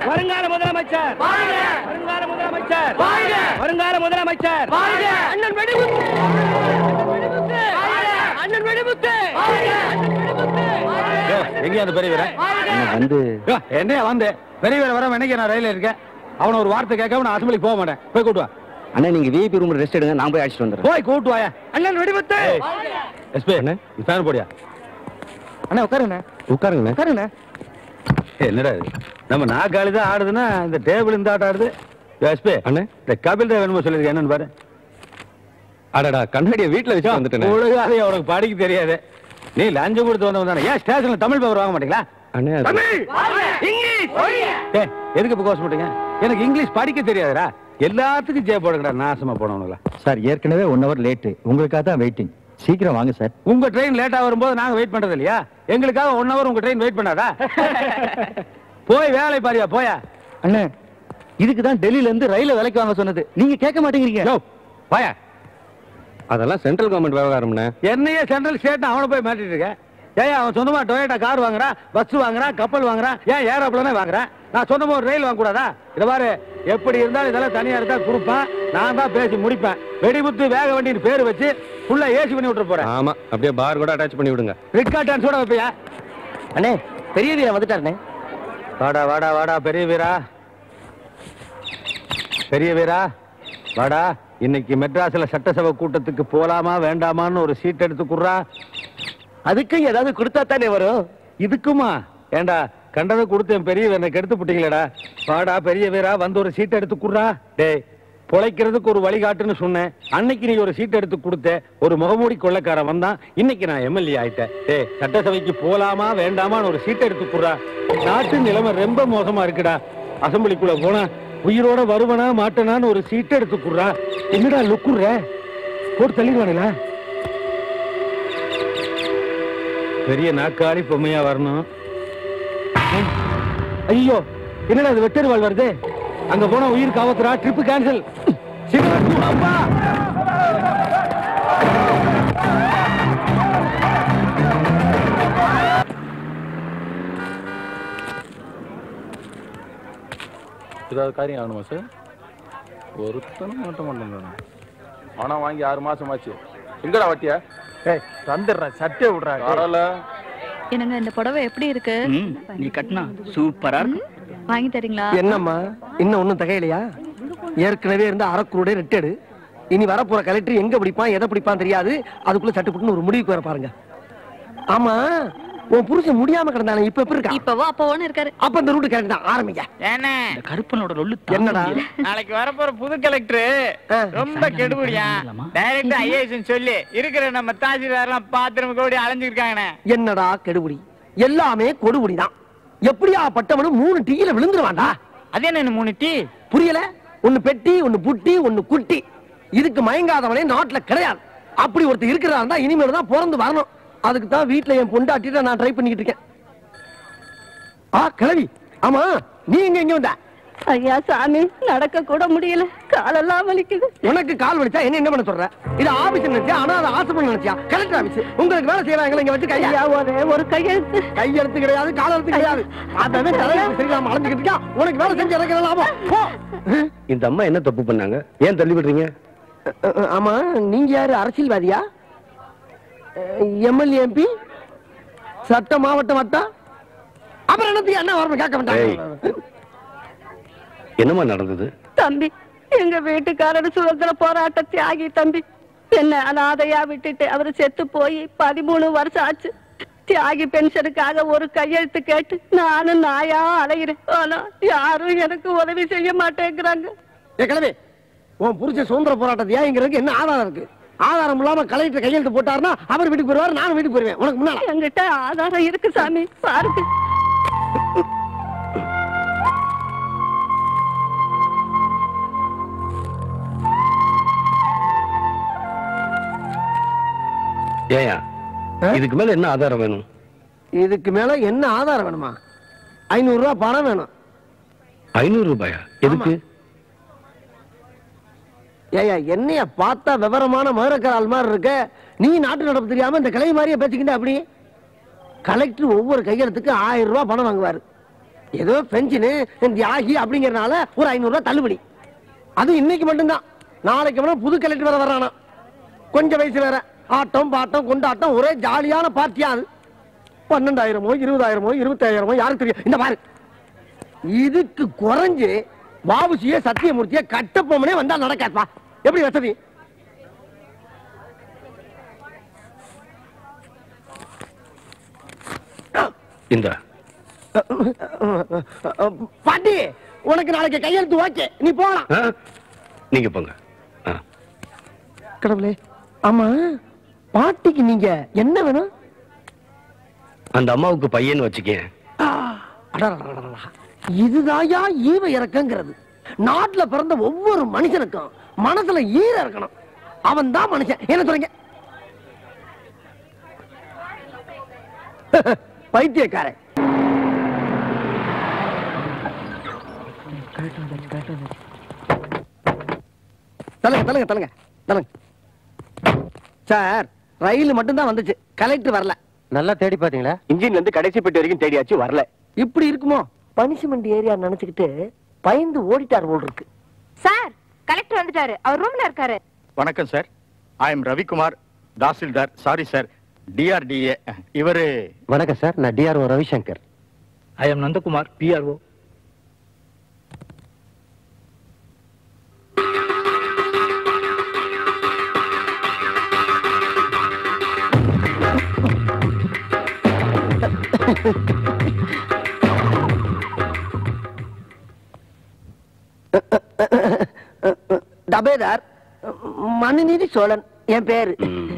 வருங்கால முதலமைச்சர் வருங்கால முதலமைச்சர் வருங்கால முதலமைச்சர் அண்ணன் வெடிமுத்து அண்ணன் வெடிமுத்து எங்க அந்த பெரிய வீரன் வந்து யோ, என்னையா வந்து பெரிய வீரன் வர என்னைக்கு நான் ரயில இருக்கேன் அவன ஒரு வார்த்தை கேட்காம நான் அசம்பிளிக்கு போக மாட்டேன் போய் கூட்டு வா அண்ணா நீங்க விஐபி ரூம் ரெஸ்ட் எடுங்க நான் போய் அழைச்சிட்டு வந்துடுறேன் போய் கூட்டு வாயா அண்ணன் வெடிமுத்து எஸ்பி அண்ணே ஃபேன் போடியா அண்ணா உட்காருங்க உட்காருங்கண்ணே உட்காருங்க என்னடா இது நம்ம நாக்காளி தான் ஆடுதுன்னா இந்த டேபிள் இந்த ஆட்டம் ஆடுது எஸ்பி அண்ணே இந்த கபில் தேவ் என்னமோ சொல்லியிருக்கேன் என்னன்னு பாரு அடடா கண்ணாடியை வீட்டுல வச்சு வந்துட்டேன் ஒழுங்காதே உனக்கு படிக்க தெரியாது நீ லஞ்சம் கொடுத்து வந்தவன் தானே ஏன் ஸ்டேஷன்ல தமிழ் பேப்பர் வாங்க மாட்டீங்களா அண்ணே ஏ எதுக்கு இப்போ கோஷம் போட்டீங்க எனக்கு இங்கிலீஷ் படிக்க தெரியாதுடா எல்லாத்துக்கும் ஜெய போடுங்கடா நாசமா போனவங்களா சார் ஏற்கனவே ஒன் ஹவர் லேட்டு உங்களுக்காக தான் வெயிட்டிங் சீக்கிரம் வாங்க சார் உங்க ட்ரெயின் லேட்டா வரும்போது நாங்க வெயிட் பண்றது இல்லையா எங்களுக்காக ஒன் ஹவர் உங்க ட்ரெயின் வெயிட் பண்ணாதா போய் வேலை பாரியா போயா அண்ணே இதுக்கு தான் டெல்லியில இருந்து ரயில விலைக்கு வாங்க சொன்னது நீங்க கேட்க மாட்டேங்கிறீங்க யோ போயா அதெல்லாம் சென்ட்ரல் கவர்மெண்ட் விவகாரம்ண்ணே என்னையே சென்ட்ரல் ஸ்டேட் அவனை போய் மாட்டிட்டு இருக்க ஏன் அவன் சொந்தமா டொயோட்டா கார் வாங்குறான் பஸ் வாங்குறான் கப்பல் வாங்குறான் ஏன் ஏரோப்ளானே வாங்குறான் நான் சொந்தமா ஒரு ரயில் வாங்க கூடாதா இத பாரு எப்படி இருந்தாலும் இதெல்லாம் தனியா இருந்தா கொடுப்பேன் நான் தான் பேசி முடிப்பேன் வெடிமுத்து வேக வண்டின்னு பேர் வச்சு ஃபுல்லா ஏசி பண்ணி விட்டுற போறேன் ஆமா அப்படியே பார் கூட அட்டாச் பண்ணி விடுங்க ரிக்கா டான்ஸோட வைப்பியா அண்ணே பெரிய வீரன் வந்துட்டாருண்ணே வாடா வாடா வாடா பெரிய வீரா பெரிய வீரா வாடா இன்னைக்கு மெட்ராஸ்ல சட்டசபை கூட்டத்துக்கு போலாமா வேண்டாமான்னு ஒரு சீட் எடுத்து குடுறா அதுக்கு ஏதாவது கொடுத்தா தானே வரும் இதுக்குமா ஏண்டா கண்டதை கொடுத்து என் பெரிய வீரனை கெடுத்து புட்டீங்களேடா வாடா பெரிய வீரா வந்து ஒரு சீட் எடுத்து குடுறா டேய் பொழைக்கிறதுக்கு ஒரு வழிகாட்டுன்னு சொன்னேன் அன்னைக்கு நீ ஒரு சீட் எடுத்து கொடுத்த ஒரு முகமூடி கொள்ளைக்காரன் வந்தான் இன்னைக்கு நான் எம்எல்ஏ ஆயிட்டேன் டேய் சட்டசபைக்கு போலாமா வேண்டாமான்னு ஒரு சீட் எடுத்து குடுறா நாட்டு நிலைமை ரொம்ப மோசமா இருக்குடா அசம்பிளிக்குள்ள போனா உயிரோட வருவனா மாட்டனான்னு ஒரு சீட் எடுத்து குடுறா என்னடா லுக்குற போட்டு தள்ளிடுவானுங்களா பெரிய நாக்காளி பொம்மையா வரணும் ஐயோ என்னடா அது வெட்டருவாள் வருது அங்க போனா உயிர் காவத்துறா ட்ரிப் கேன்சல் அப்பா ஏதாவது காரியம் ஆகணுமா சார் ஒருத்தனும் மாட்ட மாட்டேங்கிறான் பணம் வாங்கி ஆறு மாசம் ஆச்சு எங்கடா வட்டியா ஏய் தந்துடுறேன் சட்டை விடுறா வரல என்னங்க இந்த புடவை எப்படி இருக்கு நீ கட்டினா சூப்பரா இருக்கும் வாங்கி தரீங்களா என்னம்மா இன்னும் ஒண்ணும் தகையிலையா ஏற்கனவே இருந்த அறக்குருடைய ரெட்டடு இனி வரப்போற கலெக்டர் எங்க பிடிப்பான் எதை பிடிப்பான் தெரியாது அதுக்குள்ள சட்டுப்புட்டுன்னு ஒரு முடிவுக்கு வர பாருங்க ஆமா உன் புருஷன் முடியாம கிடந்தானே இப்ப எப்படி இருக்கா இப்பவோ அப்பவோன்னு இருக்காரு அப்ப இந்த ரூட் கரெக்ட் தான் ஆரம்பிங்க இந்த கருப்பனோட லொல்லு தாங்க என்னடா முடியல. நாளைக்கு வரப்போற புது கலெக்டர் ஆ. ரொம்ப கெடுபடியா இல்லாமா? டைரக்டா ஐஏஎஸ் சொல்லி இருக்கிற நம்ம தாசில்தார் எல்லாம் பாத்திரம் கோடி அலைஞ்சிருக்காங்கண்ணே என்னடா கெடுபடி எல்லாமே கொடுபடி தான் எப்படியா பட்டவனும் மூணு டீயில விழுந்துருவான்டா அது என்ன மூணு டீ புரியல ஒன்னு பெட்டி ஒன்னு புட்டி ஒன்னு குட்டி இதுக்கு மயங்காதவனே நாட்டுல கிடையாது அப்படி ஒருத்தர் இருக்கிறதா இருந்தா இனிமேல் தான் பிறந்து வரணும் அதுக்கு தான் வீட்டுல என் பொண்டாட்டிட்ட நான் ட்ரை பண்ணிக்கிட்டு இருக்கேன் ஆ கிளவி ஆமா நீ எங்க இங்க வந்த ஐயா சாமி நடக்க கூட முடியல காலெல்லாம் வலிக்குது உனக்கு கால் வலிச்சா என்ன என்ன பண்ண சொல்ற இது ஆபீஸ் நினைச்சியா அனாத ஆசிரமம் நினைச்சியா கலெக்டர் ஆபீஸ் உங்களுக்கு வேலை செய்யறாங்க இங்க வச்சு கையா ஐயா ஒரே ஒரு கையெழுத்து கையெழுத்து கிடையாது கால் எழுத்து கிடையாது அதான் தலைவர் சரியில்லாம அலைஞ்சுக்கிட்டு இருக்கா உனக்கு வேலை செஞ்சு எனக்கு லாபம் போ இந்த அம்மா என்ன தப்பு பண்ணாங்க ஏன் தள்ளி விடுறீங்க ஆமா நீங்க யாரு அரசியல்வாதியா எம்எல்ஏ எம்பி சட்ட மாவட்ட வட்டம் அப்புறம் என்னத்துக்கு என்ன வரணும் கேட்க மாட்டாங்க என்னம்மா நடந்தது தம்பி எங்க வீட்டுக்காரர் சுதந்திர போராட்ட தியாகி தம்பி என்ன அனாதையா விட்டுட்டு அவரு செத்து போய் பதிமூணு வருஷம் ஆச்சு தியாகி பென்ஷனுக்காக ஒரு கையெழுத்து கேட்டு நானும் நாயா அலைகிறேன் ஆனா யாரும் எனக்கு உதவி செய்ய மாட்டேங்கிறாங்க ஏ கிளம்பி உன் புருஷன் சுதந்திர போராட்டத்தை ஏங்கிறதுக்கு என்ன ஆதாரம் இருக்கு ஆதாரம் இல்லாம கலெக்டர் கையெழுத்து போட்டாருன்னா அவர் வீட்டுக்கு போயிருவாரு நானும் வீட்டுக்கு போயிருவேன் உனக்கு முன்னால என்கிட்ட ஆதாரம் இருக்கு சாமி பாருங்க ஏயா இதுக்கு மேல என்ன ஆதாரம் வேணும் இதுக்கு மேல என்ன ஆதாரம் வேணுமா ஐநூறு ரூபாய் பணம் வேணும் ஐநூறு ரூபாயா எதுக்கு ஏயா என்னைய பார்த்தா விவரமான மதுரக்கார மாதிரி இருக்க நீ நாட்டு நடப்பு தெரியாம இந்த கிளை மாதிரியே பேசிக்கிட்ட அப்படி கலெக்டர் ஒவ்வொரு கையெழுத்துக்கு ஆயிரம் ரூபாய் பணம் வாங்குவாரு ஏதோ பென்ஷனு தியாகி அப்படிங்கறதுனால ஒரு ஐநூறு ரூபாய் தள்ளுபடி அது இன்னைக்கு மட்டும்தான் நாளைக்கு வேணா புது கலெக்டர் வேற வர்றானா கொஞ்சம் வயசு வேற ஆட்டம் பாட்டம் கொண்டாட்டம் ஒரே ஜாலியான பார்ட்டியா அது பன்னெண்டாயிரமோ இருபதாயிரமோ இருபத்தாயிரமோ யாருக்கு தெரியும் இந்த பாரு இதுக்கு குறைஞ்சு பாபுசிய சத்தியமூர்த்திய கட்டப்பொம்மனே வந்தா நடக்காப்பா எப்படி வசதி இந்த பாட்டி உனக்கு நாளைக்கு கையெழுத்து ஓகே நீ போகலாம் நீங்க போங்க ஆ. கடவுளே ஆமா பாட்டிக்கு நீங்க என்ன வேணும் அந்த அம்மாவுக்கு பையன் வச்சுக்கேன் அடடடடடடா. இதுதாயா ஈவ இறக்கங்கிறது நாட்டுல பிறந்த ஒவ்வொரு மனுஷனுக்கும் மனசுல ஈர இருக்கணும் அவன் தான் மனுஷன் என்ன சொல்றீங்க பைத்தியக்காரன் தலங்க தலங்க தலங்க தலங்க சார் ரயில் மட்டும்தான் வந்துச்சு கலெக்டர் வரல நல்லா தேடி பாத்தீங்களா இன்ஜின்ல இருந்து கடைசி பெட்டி வரைக்கும் தேடியாச்சு வரல இப்படி இருக்குமோ பனிஷ்மெண்ட் ஏரியா நினைச்சுக்கிட்டு பயந்து ஓடிட்டார் போல் இருக்கு சார் கலெக்டர் வந்துட்டாரு அவர் ரூம்ல இருக்காரு வணக்கம் sir I am Ravikumar tahsildar sorry sir DRDA இவரு வணக்கம் சார் நான் DRO Ravishankar I am Nandakumar PRO டபேதார் மனுநீதி சோழன் என் பேரு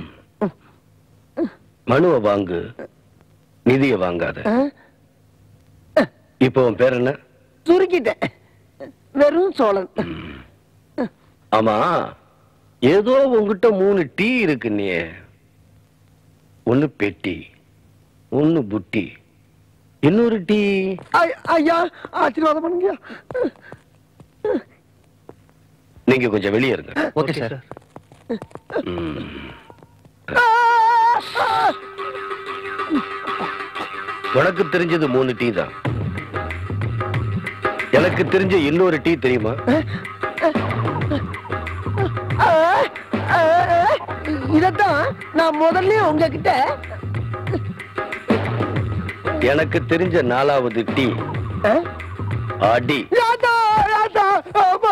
மனுவை வாங்கு நிதியை வாங்காத இப்போ உன் பேர் என்ன சுருக்கிட்டேன் வெறும் சோழன் ஆமா ஏதோ உன்கிட்ட மூணு டீ இருக்கு நீ ஒன்னு பெட்டி ஒன்னு புட்டி இன்னொரு டீ ஐ- ஐயா ஆசீர்வாதம் பண்ணுங்க நீங்க கொஞ்சம் வெளியே இருங்க ஓகே சார் ம். உனக்கு தெரிஞ்சது மூணு டீ தான் எனக்கு தெரிஞ்ச இன்னொரு டீ தெரியுமா இதத்தான் நான் முதல்ல உங்ககிட்ட எனக்கு தெரிஞ்ச நாலாவது டீ அடி ராதா, ராதா, ஆமா.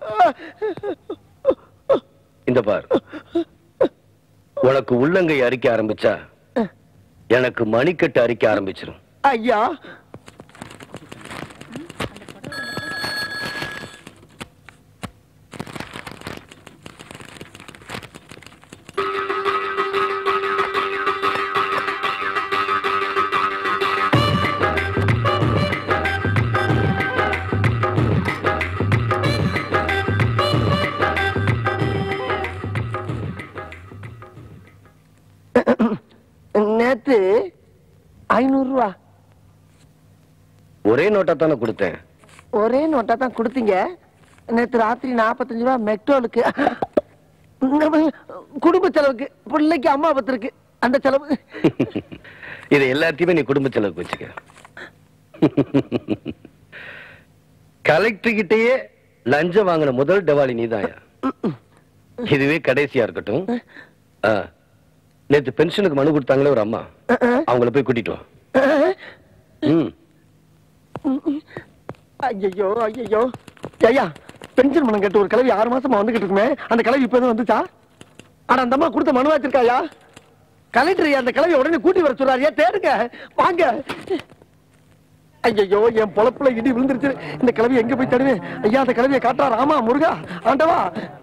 இந்த பார் உனக்கு உள்ளங்கை அரிக்க ஆரம்பிச்சா எனக்கு மணிக்கட்டு அரிக்க ஆரம்பிச்சிரும் ஐயா நேத்து ஐநூறு ரூபா ஒரே நோட்டா தானே கொடுத்தேன் ஒரே நோட்டா தான் கொடுத்தீங்க நேத்து ராத்திரி நாற்பத்தஞ்சு ரூபா மெக்டோலுக்கு குடும்ப செலவுக்கு பிள்ளைக்கு அம்மா பத்திருக்கு அந்த செலவு இதை எல்லாத்தையுமே நீ குடும்ப செலவுக்கு வச்சுக்க கலெக்டர் கிட்டயே லஞ்சம் வாங்கின முதல் டவாலி நீதாயா இதுவே கடைசியா இருக்கட்டும் ஆ, நேத்து பென்ஷனுக்கு மனு கொடுத்தாங்களே ஒரு அம்மா அவங்கள போய் கூட்டிட்டு வா ம் ஐயோ ஐயோ ஐயா பென்ஷன் பணம் கேட்டு ஒரு கிளவி ஆறு மாசமா வந்துகிட்டு இருக்குமே அந்த கிளவி இப்ப எதுவும் வந்துச்சா ஆனா அந்த அம்மா கொடுத்த மனு வச்சிருக்காயா கலெக்டர் அந்த கிளவி உடனே கூட்டி வர சொல்றாரியா தேடுங்க வாங்க ஐயோ என் பொழப்புல இடி விழுந்துருச்சு இந்த கிளவி எங்க போய் தேடுவேன் ஐயா அந்த கிளவியை காட்டுறா ராமா முருகா ஆண்டவா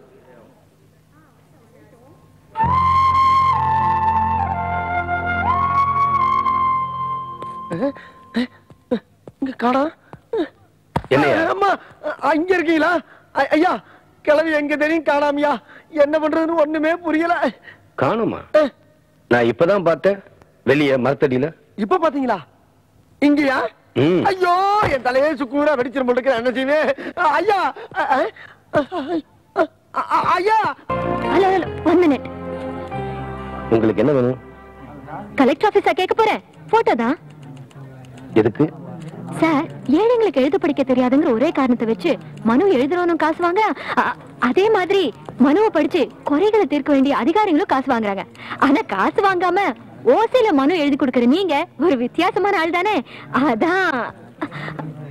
இங்க காணா என்னையா அம்மா அங்க இருக்கீங்களா ஐ- ஐயா கிளவி எங்க தெரியும் காணாமியா என்ன பண்றதுன்னு ஒண்ணுமே புரியல காணுமா நான் இப்பதான் பார்த்தேன் வெளியே மரத்தடியில இப்ப பாத்தீங்களா இங்கயா ம். ஐயோ என் தலையே சுக்கூரா வெடிச்சிரும் போட்டு இருக்கு. என்ன செய்வேன் ஐயா அ- அ- அ- அ- ஐயா ஹலோ ஹலோ ஒன் மினிட் உங்களுக்கு என்ன வேணும் கலெக்டர் ஆபீஸா கேட்க போறேன் போட்டோ தான் எதுக்கு சார் ஏழைங்களுக்கு எழுத படிக்க தெரியாதுங்கிற ஒரே காரணத்தை வச்சு மனு எழுதுறவனும் காசு வாங்க அ- அதே மாதிரி மனுவை படிச்சு குறைகளை தீர்க்க வேண்டிய அதிகாரிகளும் காசு வாங்குறாங்க ஆனா காசு வாங்காம ஓசையில மனு எழுதி கொடுக்கற நீங்க ஒரு வித்தியாசமான ஆள் தானே அதான்